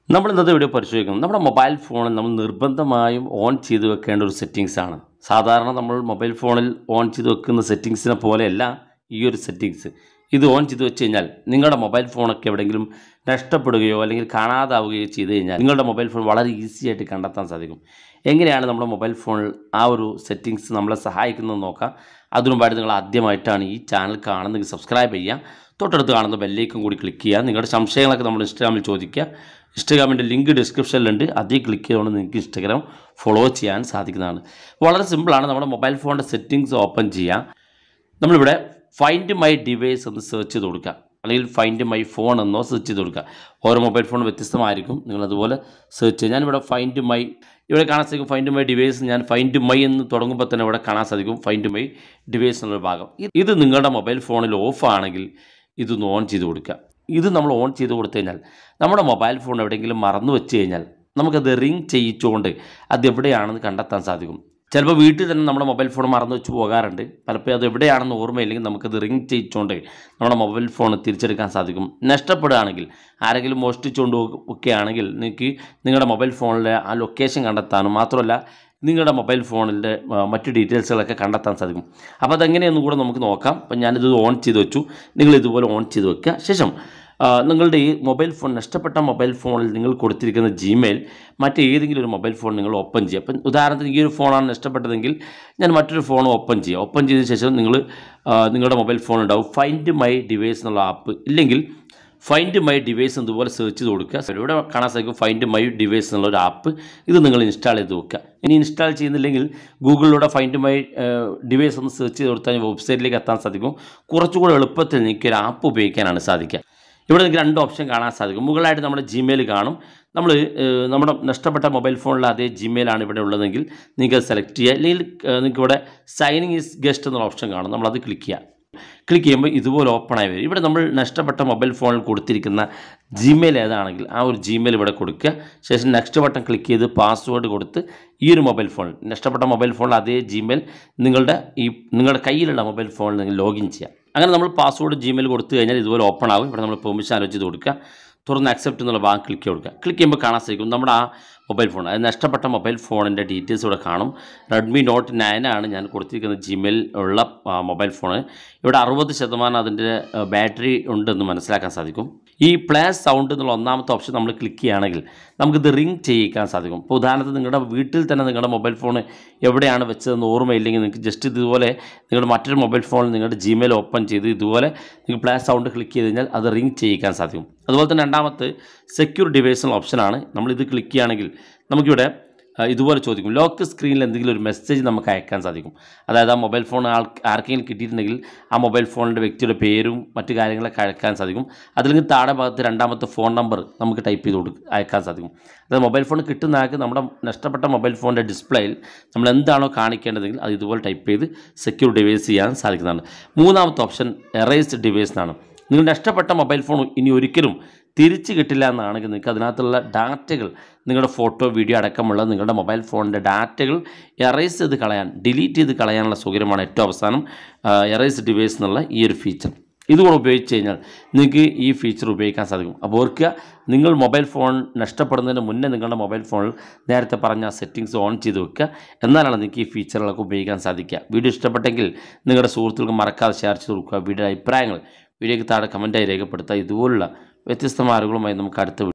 നമ്മൾ ഇന്നത്തെ വീഡിയോ പരിശോധിക്കുന്നത് നമ്മുടെ മൊബൈൽ ഫോണിൽ നമ്മൾ നിർബന്ധമായും ഓൺ ചെയ്ത് വെക്കേണ്ട ഒരു സെറ്റിങ്സ് ആണ് സാധാരണ നമ്മൾ മൊബൈൽ ഫോണിൽ ഓൺ ചെയ്ത് വെക്കുന്ന സെറ്റിങ്സിനെ പോലെയല്ല ഈ ഒരു സെറ്റിങ്സ് ഇത് ഓൺ ചെയ്ത് വെച്ച് കഴിഞ്ഞാൽ നിങ്ങളുടെ മൊബൈൽ ഫോണൊക്കെ എവിടെയെങ്കിലും നഷ്ടപ്പെടുകയോ അല്ലെങ്കിൽ കാണാതാവുകയോ ചെയ്ത് കഴിഞ്ഞാൽ നിങ്ങളുടെ മൊബൈൽ ഫോൺ വളരെ ഈസി ആയിട്ട് കണ്ടെത്താൻ സാധിക്കും എങ്ങനെയാണ് നമ്മുടെ മൊബൈൽ ഫോണിൽ ആ ഒരു സെറ്റിങ്സ് നമ്മളെ സഹായിക്കുന്നത് നോക്കാം അതിനുമുമ്പായിട്ട് നിങ്ങൾ ആദ്യമായിട്ടാണ് ഈ ചാനൽ കാണുന്നെങ്കിൽ സബ്സ്ക്രൈബ് ചെയ്യുക തൊട്ടടുത്ത് കാണുന്ന ബെല്ലേക്കും കൂടി ക്ലിക്ക് ചെയ്യുക നിങ്ങളുടെ സംശയങ്ങളൊക്കെ നമ്മൾ ഇൻസ്റ്റാഗ്രാമിൽ ചോദിക്കുക ഇൻസ്റ്റാഗ്രാമിൻ്റെ ലിങ്ക് ഡിസ്ക്രിപ്ഷനിലുണ്ട് അതിൽ ക്ലിക്ക് ചെയ്തുകൊണ്ട് നിങ്ങൾക്ക് ഇൻസ്റ്റാഗ്രാം ഫോളോ ചെയ്യാൻ സാധിക്കുന്നതാണ് വളരെ സിമ്പിളാണ് നമ്മുടെ മൊബൈൽ ഫോണിൻ്റെ സെറ്റിങ്സ് ഓപ്പൺ ചെയ്യുക നമ്മളിവിടെ ഫൈൻഡ് മൈ ഡിവൈസ് എന്ന് സെർച്ച് ചെയ്ത് കൊടുക്കുക അല്ലെങ്കിൽ ഫൈൻഡ് മൈ ഫോൺ എന്നോ സെർച്ച് ചെയ്ത് കൊടുക്കുക ഓരോ മൊബൈൽ ഫോൺ വ്യത്യസ്തമായിരിക്കും നിങ്ങൾ അതുപോലെ സെർച്ച് ചെയ്യുക ഞാനിവിടെ ഫൈൻഡ് മൈ ഇവിടെ കാണാൻ സാധിക്കും ഫൈൻഡ് മൈ ഡിവൈസ് ഞാൻ ഫൈൻഡ് മൈ എന്ന് തുടങ്ങുമ്പോൾ തന്നെ ഇവിടെ കാണാൻ സാധിക്കും ഫൈൻഡ് മൈ ഡിവൈസ് എന്നുള്ള ഭാഗം ഇത് ഇത് നിങ്ങളുടെ മൊബൈൽ ഫോണിൽ ഓഫ് ആണെങ്കിൽ ഇതൊന്ന് ഓൺ ചെയ്ത് കൊടുക്കുക ഇത് നമ്മൾ ഓൺ ചെയ്ത് കൊടുത്തു കഴിഞ്ഞാൽ നമ്മുടെ മൊബൈൽ ഫോൺ എവിടെയെങ്കിലും മറന്നു വെച്ച് കഴിഞ്ഞാൽ നമുക്കത് റിങ് ചെയ്യിച്ചുകൊണ്ട് അത് എവിടെയാണെന്ന് കണ്ടെത്താൻ സാധിക്കും ചിലപ്പോൾ വീട്ടിൽ തന്നെ നമ്മുടെ മൊബൈൽ ഫോൺ മറന്നു വെച്ച് പോകാറുണ്ട് പലപ്പോഴും അത് എവിടെയാണെന്ന് ഓർമ്മയില്ലെങ്കിൽ നമുക്കത് റിങ് ചെയ്യിച്ചുകൊണ്ട് നമ്മുടെ മൊബൈൽ ഫോൺ തിരിച്ചെടുക്കാൻ സാധിക്കും നഷ്ടപ്പെടുകയാണെങ്കിൽ ആരെങ്കിലും മോഷ്ടിച്ചുകൊണ്ട് ഒക്കെ ആണെങ്കിൽ നിങ്ങൾക്ക് നിങ്ങളുടെ മൊബൈൽ ഫോണിലെ ആ ലൊക്കേഷൻ കണ്ടെത്താനും മാത്രമല്ല നിങ്ങളുടെ മൊബൈൽ ഫോണിൻ്റെ മറ്റു ഡീറ്റെയിൽസുകളൊക്കെ കണ്ടെത്താൻ സാധിക്കും അപ്പോൾ അതെങ്ങനെയെന്നും കൂടെ നമുക്ക് നോക്കാം അപ്പം ഞാനിത് ഓൺ ചെയ്ത് വെച്ചു നിങ്ങൾ ഇതുപോലെ ഓൺ ചെയ്ത് വെക്കുക ശേഷം ആ, നിങ്ങളുടെ ഈ മൊബൈൽ ഫോൺ നഷ്ടപ്പെട്ട മൊബൈൽ ഫോണിൽ നിങ്ങൾ കൊടുത്തിരിക്കുന്ന ജിമെയിൽ മറ്റേതെങ്കിലും ഒരു മൊബൈൽ ഫോൺ നിങ്ങൾ ഓപ്പൺ ചെയ്യുക അപ്പം ഉദാഹരണത്തിന് ഈ ഒരു ഫോണാണ് നഷ്ടപ്പെട്ടതെങ്കിൽ ഞാൻ മറ്റൊരു ഫോൺ ഓപ്പൺ ചെയ്യുക ഓപ്പൺ ചെയ്ത ശേഷം നിങ്ങൾ ആ, നിങ്ങളുടെ മൊബൈൽ ഫോൺ ഉണ്ടാവും ഫൈൻഡ് മൈ ഡിവൈസ് എന്നുള്ള ആപ്പ് ഇല്ലെങ്കിൽ ഫൈൻഡ് മൈ ഡിവൈസ് എന്നതുപോലെ സെർച്ച് ചെയ്ത് കൊടുക്കുക So, ഇവിടെ കാണാൻ സാധിക്കും ഫൈൻഡ് മൈ ഡിവൈസ് എന്നുള്ള ഒരു ആപ്പ് ഇത് നിങ്ങൾ ഇൻസ്റ്റാൾ ചെയ്ത് വെക്കുക ഇനി ഇൻസ്റ്റാൾ ചെയ്യുന്നില്ലെങ്കിൽ ഗൂഗിളിലൂടെ ഫൈൻഡ് മൈ ഡിവൈസ് ഒന്ന് സെർച്ച് ചെയ്ത് കൊടുത്താൽ വെബ്സൈറ്റിലേക്ക് എത്താൻ സാധിക്കും കുറച്ചുകൂടെ എളുപ്പത്തിൽ നിങ്ങൾക്ക് ഒരു ആപ്പ് ഉപയോഗിക്കാനാണ് സാധിക്കുക ഇവിടെ നിങ്ങൾക്ക് രണ്ട് ഓപ്ഷൻ കാണാൻ സാധിക്കും മുകളായിട്ട് നമ്മുടെ ജിമെയിൽ കാണും നമ്മൾ നമ്മുടെ നഷ്ടപ്പെട്ട മൊബൈൽ ഫോണിൽ അതേ ജിമെയിലാണ് ഇവിടെ ഉള്ളതെങ്കിൽ നിങ്ങൾക്ക് സെലക്ട് ചെയ്യുക അല്ലെങ്കിൽ ഏഹ്, നിങ്ങൾക്ക് ഇവിടെ സൈനിങ് ഈസ് ഗസ്റ്റ് എന്നുള്ള ഓപ്ഷൻ കാണും നമ്മളത് ക്ലിക്ക് ചെയ്യുക ക്ലിക്ക് ചെയ്യുമ്പോൾ ഇതുപോലെ ഓപ്പൺ ആയി വരും ഇവിടെ നമ്മൾ നഷ്ടപ്പെട്ട മൊബൈൽ ഫോണിൽ കൊടുത്തിരിക്കുന്ന ജിമെയിൽ ഏതാണെങ്കിൽ ആ ഒരു ജിമെയിൽ ഇവിടെ കൊടുക്കുക ശേഷം നെക്സ്റ്റ് ബട്ടൺ ക്ലിക്ക് ചെയ്ത് പാസ്വേഡ് കൊടുത്ത് ഈ ഒരു മൊബൈൽ ഫോൺ നഷ്ടപ്പെട്ട മൊബൈൽ ഫോണിൽ അതേ ജിമെയിൽ നിങ്ങളുടെ ഈ നിങ്ങളുടെ കയ്യിലുള്ള മൊബൈൽ ഫോണിൽ നിങ്ങൾ ലോഗിൻ ചെയ്യുക അങ്ങനെ നമ്മൾ പാസ്വേഡ് ജിമെയിൽ കൊടുത്തു കഴിഞ്ഞാൽ ഇതുപോലെ ഓപ്പൺ ആകും ഇവിടെ നമ്മൾ പെർമിഷൻ ആലോചിച്ച് കൊടുക്കുക തുറന്ന് അക്സെപ്റ്റ് എന്നുള്ള ഭാഗം ക്ലിക്ക് ചെയ്ത് കൊടുക്കുക ക്ലിക്ക് ചെയ്യുമ്പോൾ കാണാൻ സാധിക്കും നമ്മുടെ ആ മൊബൈൽ ഫോൺ അത് നഷ്ടപ്പെട്ട മൊബൈൽ ഫോണിൻ്റെ ഡീറ്റെയിൽസ് ഇവിടെ കാണും റെഡ്മി നോട്ട് നയൻ ആണ് ഞാൻ കൊടുത്തിരിക്കുന്ന ജിമെയിൽ ഉള്ള ആ, മൊബൈൽ ഫോൺ ഇവിടെ അറുപത് ശതമാനം അതിൻ്റെ ആ, ബാറ്ററി ഉണ്ടെന്ന് മനസ്സിലാക്കാൻ സാധിക്കും ഈ പ്ലേ സൗണ്ട് എന്നുള്ള ഒന്നാമത്തെ ഓപ്ഷൻ നമ്മൾ ക്ലിക്ക് ചെയ്യുകയാണെങ്കിൽ നമുക്കിത് റിങ് ചെയ്യിക്കാൻ സാധിക്കും ഇപ്പോൾ ഉദാഹരണത്തിന് നിങ്ങളുടെ വീട്ടിൽ തന്നെ നിങ്ങളുടെ മൊബൈൽ ഫോൺ എവിടെയാണ് വെച്ചതെന്ന് ഓർമ്മയില്ലെങ്കിൽ നിങ്ങൾക്ക് ജസ്റ്റ് ഇതുപോലെ നിങ്ങളുടെ മറ്റൊരു മൊബൈൽ ഫോണിൽ നിങ്ങളുടെ ജിമെയിൽ ഓപ്പൺ ചെയ്ത് ഇതുപോലെ നിങ്ങൾക്ക് പ്ലേ സൗണ്ട് ക്ലിക്ക് ചെയ്ത് കഴിഞ്ഞാൽ അത് റിങ് ചെയ്യിക്കാൻ സാധിക്കും അതുപോലെ തന്നെ രണ്ടാമത്തെ സെക്യൂർ ഡിവൈസ് എന്നുള്ള ഓപ്ഷനാണ് നമ്മളിത് ക്ലിക്ക് ചെയ്യുകയാണെങ്കിൽ നമുക്കിവിടെ ആ, ഇതുപോലെ ചോദിക്കും ലോക്ക് സ്ക്രീനിൽ എന്തെങ്കിലും ഒരു മെസ്സേജ് നമുക്ക് അയക്കാൻ സാധിക്കും അതായത് ആ മൊബൈൽ ഫോൺ ആൾ ആർക്കെങ്കിലും കിട്ടിയിട്ടുണ്ടെങ്കിൽ ആ മൊബൈൽ ഫോണിൻ്റെ വ്യക്തിയുടെ പേരും മറ്റു കാര്യങ്ങളൊക്കെ അയക്കാൻ സാധിക്കും അതില്ലെങ്കിൽ താഴെ ഭാഗത്ത് രണ്ടാമത്തെ ഫോൺ നമ്പർ നമുക്ക് ടൈപ്പ് ചെയ്ത് കൊടുക്കുക അയക്കാൻ സാധിക്കും അതായത് മൊബൈൽ ഫോൺ കിട്ടുന്ന ആൾക്ക് നമ്മുടെ നഷ്ടപ്പെട്ട മൊബൈൽ ഫോണിൻ്റെ ഡിസ്പ്ലേയിൽ നമ്മൾ എന്താണോ കാണിക്കേണ്ടതെങ്കിൽ അത് ഇതുപോലെ ടൈപ്പ് ചെയ്ത് സെക്യൂർ ഡിവൈസ് ചെയ്യാൻ സാധിക്കുന്നതാണ് മൂന്നാമത്തെ ഓപ്ഷൻ എറേസ്ഡ് ഡിവൈസ് എന്നാണ് നിങ്ങൾ നഷ്ടപ്പെട്ട മൊബൈൽ ഫോൺ ഇനി ഒരിക്കലും തിരിച്ച് കിട്ടില്ല എന്നാണെങ്കിൽ നിങ്ങൾക്ക് അതിനകത്തുള്ള ഡാറ്റകൾ നിങ്ങളുടെ ഫോട്ടോ വീഡിയോ അടക്കമുള്ള നിങ്ങളുടെ മൊബൈൽ ഫോണിൻ്റെ ഡാറ്റകൾ എറേസ് ചെയ്ത് കളയാൻ ഡിലീറ്റ് ചെയ്ത് കളയാനുള്ള സൗകര്യമാണ് ഏറ്റവും അവസാനം എറേസ് ഡിവൈസ് എന്നുള്ള ഈ ഒരു ഫീച്ചർ ഇതുകൂടെ ഉപയോഗിച്ച് കഴിഞ്ഞാൽ നിങ്ങൾക്ക് ഈ ഫീച്ചർ ഉപയോഗിക്കാൻ സാധിക്കും അപ്പോൾ ഓർക്കുക നിങ്ങൾ മൊബൈൽ ഫോൺ നഷ്ടപ്പെടുന്നതിന് മുന്നേ നിങ്ങളുടെ മൊബൈൽ ഫോണിൽ നേരത്തെ പറഞ്ഞ സെറ്റിങ്സ് ഓൺ ചെയ്ത് വെക്കുക എന്നാലാണ് നിങ്ങൾക്ക് ഈ ഫീച്ചറുകളൊക്കെ ഉപയോഗിക്കാൻ സാധിക്കുക വീഡിയോ ഇഷ്ടപ്പെട്ടെങ്കിൽ നിങ്ങളുടെ സുഹൃത്തുക്കൾക്ക് മറക്കാതെ ഷെയർ ചെയ്ത് കൊടുക്കുക വീഡിയോ അഭിപ്രായങ്ങൾ വീഡിയോയ്ക്ക് താഴെ കമൻറ്റായി രേഖപ്പെടുത്തുക ഇതുപോലുള്ള വ്യത്യസ്തമായ അറിവുകളുമായി നമുക്ക് അടുത്ത